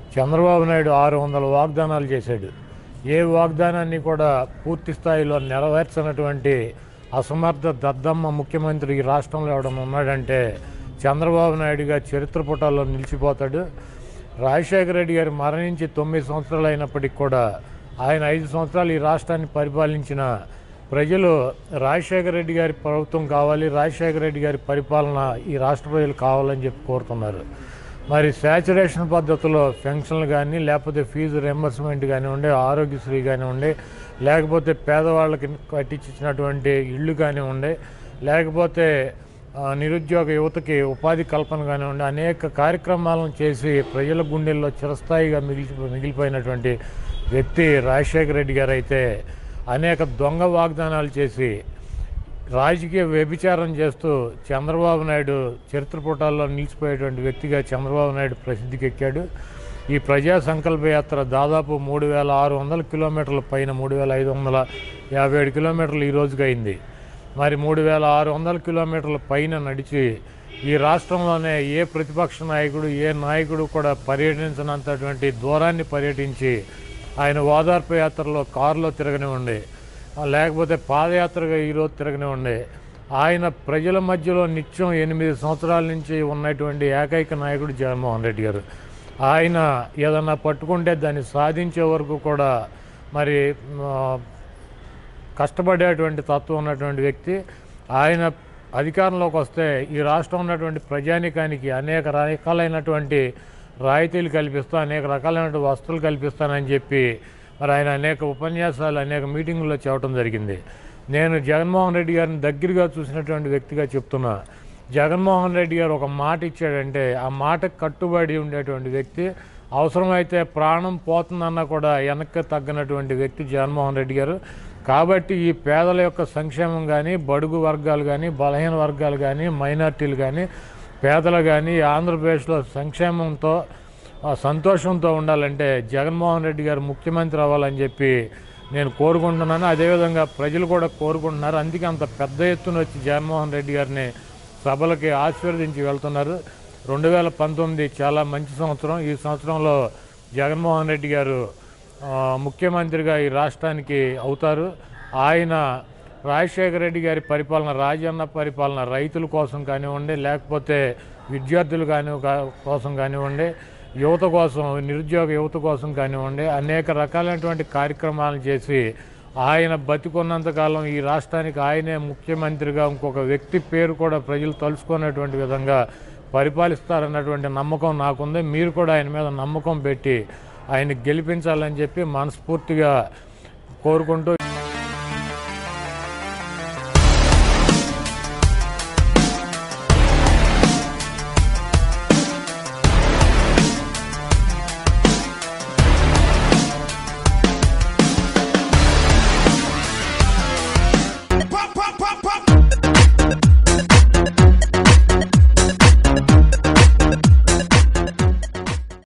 చంద్రబాబు నాయుడు ఆరు వందల వాగ్దానాలు చేశాడు ఏ వాగ్దానాన్ని కూడా పూర్తి స్థాయిలో నెరవేర్చినటువంటి అసమర్థ దద్దమ్మ ముఖ్యమంత్రి ఈ రాష్ట్రంలో ఎవడన్నా ఉన్నాడంటే చంద్రబాబు నాయుడుగా చరిత్ర పుటాల్లో నిలిచిపోతాడు రాజశేఖర రెడ్డి గారు మరణించి తొమ్మిది సంవత్సరాలు అయినప్పటికీ కూడా ఆయన ఐదు సంవత్సరాలు ఈ రాష్ట్రాన్ని పరిపాలించిన ప్రజలు రాజశేఖర రెడ్డి గారి ప్రభుత్వం కావాలి రాజశేఖర రెడ్డి గారి పరిపాలన ఈ రాష్ట్ర ప్రజలు కావాలని చెప్పి కోరుతున్నారు మరి శాచురేషన్ పద్ధతిలో పెన్షన్లు కానీ లేకపోతే ఫీజు రియంబర్స్మెంట్ కానివ్వండి ఆరోగ్యశ్రీ కానివ్వండి లేకపోతే పేదవాళ్ళకి కట్టించినటువంటి ఇళ్ళు కానివ్వండి లేకపోతే ఆ, నిరుద్యోగ యువతకి ఉపాధి కల్పన కానివ్వండి అనేక కార్యక్రమాలను చేసి ప్రజల గుండెల్లో చిరస్థాయిగా మిగిలి మిగిలిపోయినటువంటి వ్యక్తి రాజశేఖర రెడ్డి గారు అయితే అనేక దొంగ వాగ్దానాలు చేసి రాజకీయ వ్యభిచారం చేస్తూ చంద్రబాబు నాయుడు చరిత్ర పుటాల్లో నిలిచిపోయేటువంటి వ్యక్తిగా చంద్రబాబు నాయుడు ప్రసిద్ధికి ఎక్కాడు ఈ ప్రజా సంకల్ప యాత్ర దాదాపు మూడు వేల ఆరు వందల కిలోమీటర్ల పైన మూడు వేల ఐదు వందల యాభై ఏడు కిలోమీటర్లు ఈ రోజుకి అయింది మరి మూడు వేల ఆరు వందల కిలోమీటర్ల పైన నడిచి ఈ రాష్ట్రంలోనే ఏ ప్రతిపక్ష నాయకుడు ఏ నాయకుడు కూడా పర్యటించినంతటువంటి దూరాన్ని పర్యటించి ఆయన ఓదార్పు యాత్రలో కారులో తిరగనివ్వండి ఆ, లేకపోతే పాదయాత్రగా ఈరోజు తిరగనివ్వండి ఆయన ప్రజల మధ్యలో నిత్యం ఎనిమిది సంవత్సరాల నుంచి ఉన్నటువంటి ఏకైక నాయకుడు జగన్మోహన్ రెడ్డి గారు ఆయన ఏదన్నా పట్టుకుంటే దాన్ని సాధించే వరకు కూడా మరి ఆ, కష్టపడేటువంటి తత్వం ఉన్నటువంటి వ్యక్తి ఆయన అధికారంలోకి వస్తే ఈ రాష్ట్రం ఉన్నటువంటి ప్రజానికానికి అనేక రకాలైనటువంటి రాయితీలు కల్పిస్తూ అనేక రకాలైనటువంటి వస్తువులు కల్పిస్తానని చెప్పి మరి ఆయన అనేక ఉపన్యాసాలు అనేక మీటింగుల్లో చెప్పడం జరిగింది నేను జగన్మోహన్ రెడ్డి గారిని దగ్గరగా చూసినటువంటి వ్యక్తిగా చెప్తున్నా జగన్మోహన్ రెడ్డి గారు ఒక మాట ఇచ్చాడంటే ఆ మాటకు కట్టుబడి ఉండేటువంటి వ్యక్తి అవసరమైతే ప్రాణం పోతుందన్నా కూడా వెనక్కి తగ్గనటువంటి వ్యక్తి జగన్మోహన్ రెడ్డి గారు కాబట్టి ఈ పేదల యొక్క సంక్షేమం కానీ బడుగు వర్గాలు కానీ బలహీన వర్గాలు కానీ మైనార్టీలు కానీ పేదలు కానీ ఆంధ్రప్రదేశ్లో సంక్షేమంతో ఆ సంతోషంతో ఉండాలంటే జగన్మోహన్ రెడ్డి గారు ముఖ్యమంత్రి అవ్వాలని చెప్పి నేను కోరుకుంటున్నాను అదేవిధంగా ప్రజలు కూడా కోరుకుంటున్నారు అందుకే అంత పెద్ద ఎత్తున వచ్చి జగన్మోహన్ రెడ్డి గారిని సభలకి ఆశీర్వదించి వెళ్తున్నారు రెండు వేల పంతొమ్మిది చాలా మంచి సంవత్సరం ఈ సంవత్సరంలో జగన్మోహన్ రెడ్డి గారు ఆ, ముఖ్యమంత్రిగా ఈ రాష్ట్రానికి అవుతారు ఆయన రాజశేఖర రెడ్డి గారి పరిపాలన రాజన్న పరిపాలన రైతుల కోసం కానివ్వండి లేకపోతే విద్యార్థులు కాని కా- కోసం కానివ్వండి యువత కోసం నిరుద్యోగ యువత కోసం కానివ్వండి అనేక రకాలైనటువంటి కార్యక్రమాలు చేసి ఆయన బతికున్నంతకాలం ఈ రాష్ట్రానికి ఆయనే ముఖ్యమంత్రిగా ఇంకొక వ్యక్తి పేరు కూడా ప్రజలు తలుచుకునేటువంటి విధంగా పరిపాలిస్తారన్నటువంటి నమ్మకం నాకుంది మీరు కూడా ఆయన మీద నమ్మకం పెట్టి ఆయన గెలిపించాలని చెప్పి మనస్ఫూర్తిగా కోరుకుంటూ